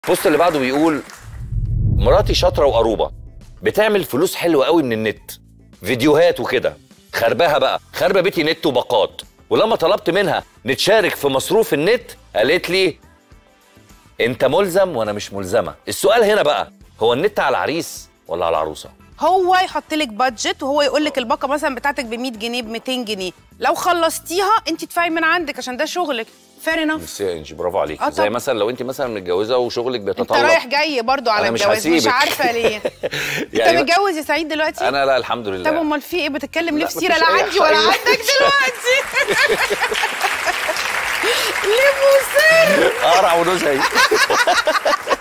البوست اللي بعده بيقول مراتي شاطره وقروبه بتعمل فلوس حلوه قوي من النت فيديوهات وكده خربها بقى خربه بيتي نت وباقات ولما طلبت منها نتشارك في مصروف النت قالت لي انت ملزم وانا مش ملزمه السؤال هنا بقى هو النت على العريس ولا على العروسه هو يحط لك بادجت وهو يقول لك الباقه مثلا بتاعتك ب 100 جنيه ب 200 جنيه لو خلصتيها انت تدفعي من عندك عشان ده شغلك فير انف ميرسي يا انجي برافو عليك آه زي طبعا. مثلا لو انت مثلا متجوزه وشغلك انت بيتطلب رايح جاي برضو على أنا مش الجواز مش هسيبك. عارفه ليه انت يعني متجوز يا سعيد دلوقتي انا لا الحمد لله طب امال في ايه بتتكلم ليه لا، في سيره مفيش لا أي عندي ولا حاجة. عندك دلوقتي ليه مصر اقرع ونزهي